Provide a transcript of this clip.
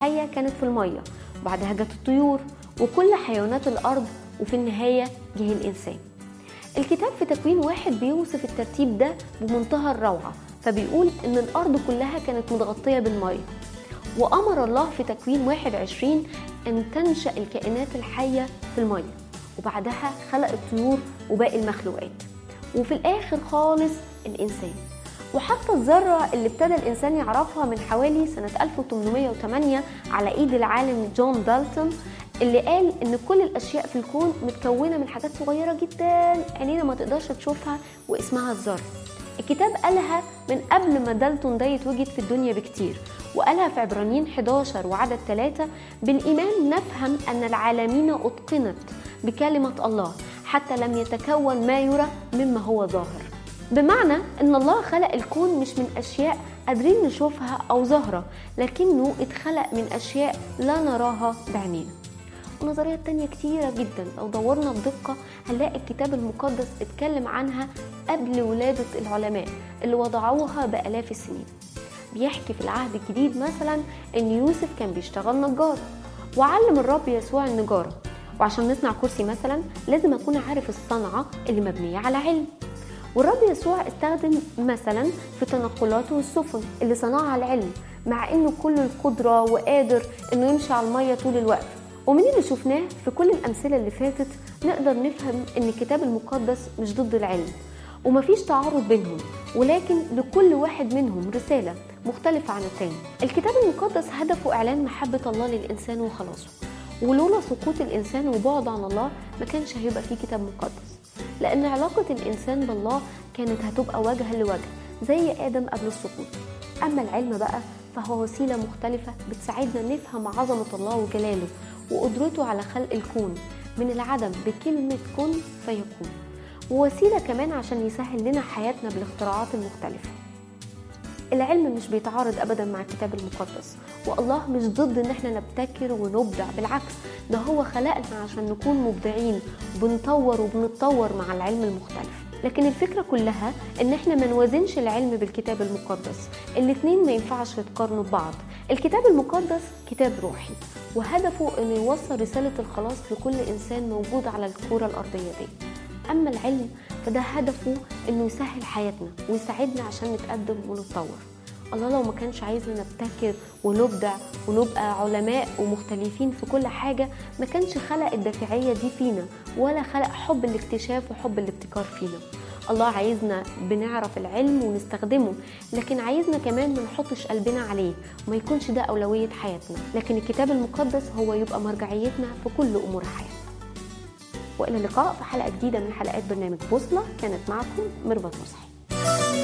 الحية كانت في المية وبعدها جت الطيور وكل حيوانات الأرض وفي النهاية جه الإنسان الكتاب في تكوين واحد بيوصف الترتيب ده بمنتهى الروعة فبيقول إن الأرض كلها كانت متغطية بالمية وأمر الله في تكوين واحد عشرين أن تنشأ الكائنات الحية في المية وبعدها خلق الطيور وباقي المخلوقات وفي الآخر خالص الإنسان وحتى الذرة اللي ابتدى الإنسان يعرفها من حوالي سنة 1808 على إيد العالم جون دالتون اللي قال إن كل الأشياء في الكون متكونة من حاجات صغيرة جدا عينينا ما تقدرش تشوفها واسمها الذرة الكتاب قالها من قبل ما دالتون ده يتوجد في الدنيا بكتير وقالها في عبرانيين 11 وعدد 3 بالإيمان نفهم أن العالمين أتقنت بكلمة الله حتى لم يتكون ما يرى مما هو ظاهر بمعنى ان الله خلق الكون مش من اشياء قادرين نشوفها او ظاهره لكنه اتخلق من اشياء لا نراها بعينينا ونظريات تانية كتيرة جدا لو دورنا بدقة هنلاقي الكتاب المقدس اتكلم عنها قبل ولادة العلماء اللي وضعوها بآلاف السنين بيحكي في العهد الجديد مثلا ان يوسف كان بيشتغل نجار وعلم الرب يسوع النجارة وعشان نصنع كرسي مثلا لازم اكون عارف الصنعة اللي مبنية على علم والرب يسوع استخدم مثلا في تنقلاته السفن اللي صنعها العلم مع انه كل القدره وقادر انه يمشي على الميه طول الوقت ومن اللي شفناه في كل الامثله اللي فاتت نقدر نفهم ان الكتاب المقدس مش ضد العلم ومفيش تعارض بينهم ولكن لكل واحد منهم رساله مختلفه عن التاني الكتاب المقدس هدفه اعلان محبه الله للانسان وخلاصه ولولا سقوط الانسان وبعد عن الله ما كانش هيبقى فيه كتاب مقدس لأن علاقة الإنسان بالله كانت هتبقى وجها لوجه زي آدم قبل السقوط أما العلم بقى فهو وسيلة مختلفة بتساعدنا نفهم عظمة الله وجلاله وقدرته على خلق الكون من العدم بكلمة كن فيكون ووسيلة كمان عشان يسهل لنا حياتنا بالاختراعات المختلفة العلم مش بيتعارض ابدا مع الكتاب المقدس والله مش ضد ان احنا نبتكر ونبدع بالعكس ده هو خلقنا عشان نكون مبدعين بنطور وبنتطور مع العلم المختلف لكن الفكره كلها ان احنا ما نوازنش العلم بالكتاب المقدس الاتنين ما ينفعش يتقارنوا ببعض الكتاب المقدس كتاب روحي وهدفه انه يوصل رساله الخلاص لكل انسان موجود على الكره الارضيه دي اما العلم فده هدفه انه يسهل حياتنا ويساعدنا عشان نتقدم ونتطور الله لو ما كانش عايزنا نبتكر ونبدع ونبقى علماء ومختلفين في كل حاجة ما كانش خلق الدافعية دي فينا ولا خلق حب الاكتشاف وحب الابتكار فينا الله عايزنا بنعرف العلم ونستخدمه لكن عايزنا كمان ما نحطش قلبنا عليه وما يكونش ده أولوية حياتنا لكن الكتاب المقدس هو يبقى مرجعيتنا في كل أمور حياتنا والى اللقاء في حلقه جديده من حلقات برنامج بوصله كانت معكم ميرفت مصحي